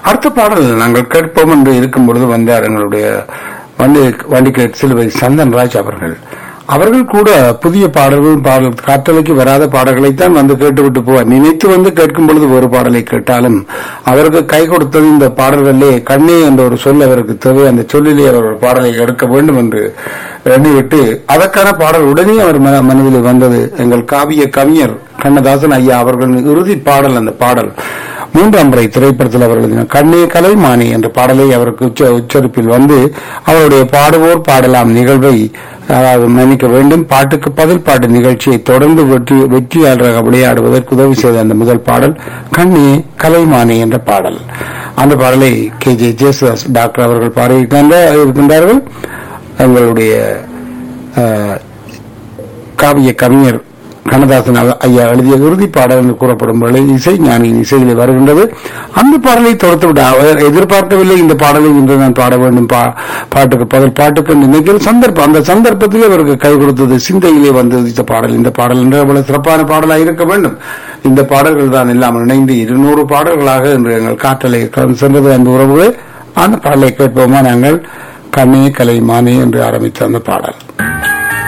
அடுத்த பாடல் நாங்கள் கேட்போம் என்று இருக்கும் பொழுது வந்தார் எங்களுடைய வண்டி வண்டிக்கு சிலுவை சந்தன் ராஜ் அவர்கள் அவர்கள் கூட புதிய பாடல்கள் பாடல் காற்றலைக்கு வராத பாடல்களைத்தான் வந்து கேட்டுவிட்டு போவார் நினைத்து வந்து கேட்கும் பொழுது ஒரு பாடலை கேட்டாலும் அவருக்கு கை கொடுத்தது இந்த பாடல்களிலே கண்ணே என்ற ஒரு சொல் அவருக்கு தேவை அந்த சொல்லிலே அவர் ஒரு பாடலை எடுக்க வேண்டும் என்று எண்ணிவிட்டு அதற்கான பாடல் உடனே அவர் மன- மனதில் வந்தது எங்கள் காவிய கவிஞர் கண்ணதாசன் ஐயா அவர்களின் இறுதி பாடல் அந்த பாடல் மூன்றாம் முறை திரைப்படத்தில் அவர் எழுதின கண்ணே கலைமானி என்ற பாடலை அவருக்கு உச்ச உச்சரிப்பில் வந்து அவருடைய பாடுவோர் பாடலாம் நிகழ்வை அதாவது மன்னிக்க வேண்டும் பாட்டுக்கு பதில் பாட்டு நிகழ்ச்சியை தொடர்ந்து வெற்றி வெற்றியாளராக விளையாடுவதற்கு உதவி செய்த அந்த முதல் பாடல் கண்ணே கலைமானி என்ற பாடல் அந்த பாடலை கே ஜே ஜேசுதாஸ் டாக்டர் அவர்கள் பாடியிருக்கின்ற- இருக்கின்றார்கள் எங்களுடைய அஹ், காவிய கவிஞர் கண்ணதாசன் அவ- ஐயா எழுதிய இறுதி பாடல் என்று கூறப்படும் வேளை இசை ஞானியின் இசையில் வருகின்றது அந்த பாடலை தொடர்த்து விட அவர் எதிர்பார்க்கவில்லை இந்த பாடலை இன்று நான் பாட வேண்டும் பா- பாட்டுக்கு பதில் பாட்டுக்கு நினைக்கிற சந்தர்ப்பம் அந்த சந்தர்ப்பத்திலே அவருக்கு கை கொடுத்தது சிந்தையிலே வந்தது இந்த பாடல் இந்த பாடல் என்று அவ்வளவு சிறப்பான பாடலாக இருக்க வேண்டும் இந்த பாடல்கள் தான் இல்லாமல் இணைந்து இருநூறு பாடல்களாக இன்று எங்கள் காற்றலை கடந்து சென்றது அந்த உறவுகள் அந்த பாடலை கேட்போமா நாங்கள் கண்ணே கலை மானே என்று ஆரம்பித்த அந்த பாடல்